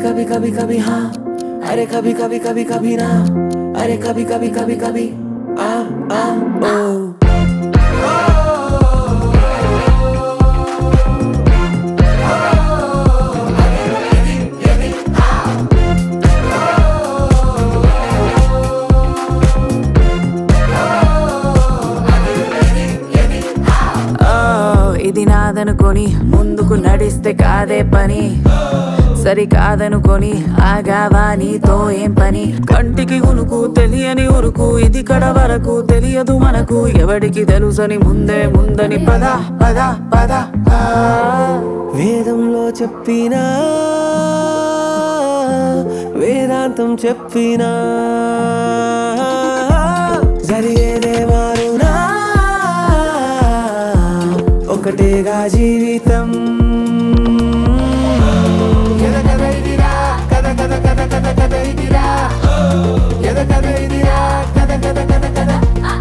कभी कभी कभी हाँ अरे कभी कभी कभी कभी ना अरे कभी कभी कभी कभी आ आ ओ ఓ, ఇది నాదనుకొని ముందుకు నడిస్తే కాదే పని సరి కాదనుకొని ఆగావా నీతో ఏం పని కంటికి ఉనుకు తెలియని ఉరుకు ఇది కడ వరకు తెలియదు మనకు ఎవడికి తెలుసని ముందే ముందని పద పద పద ఆ. వేదంలో చెప్పినా వేదాంతం చెప్పినా జరిగేదే మారునా ఒకటేగా జీవితం కథ కథ ఇదిరా కథ కథ కథ కథ కథ ఇదిరా కథ కథ ఇదిరా కథ కథ కథ కథ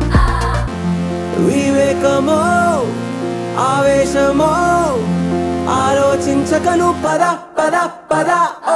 వివేకమో ఆవేశమో ఆలోచించకను పద పద పద ఓ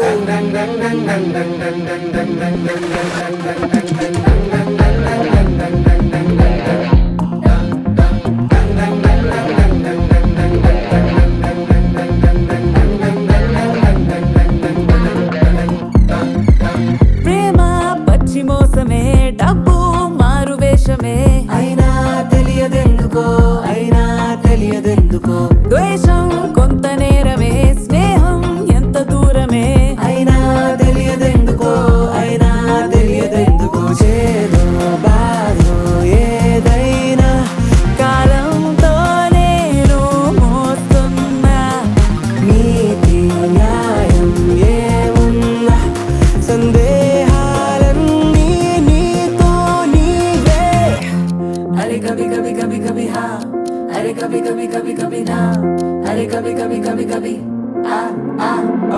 ప్రేమ పచ్చి మోసమే డబ్బు మారు వేషమే అయినా తెలియదెందుకో అయినా తెలియదెందుకో ద్వేషం కొంత నేరమే స్నేహం ఎంత దూరమే అయినా తెలియదెందుకో అయినా తెలియదెందుకో చేదో బాధో ఏదైనా కాలంతో నేను మోస్తున్నా నీతి న్యాయం ఏమున్నా సందేహాలన్నీ నీతో నీవే अरे कभी कभी कभी कभी हाँ अरे कभी कभी कभी कभी ना अरे कभी कभी कभी कभी आ आ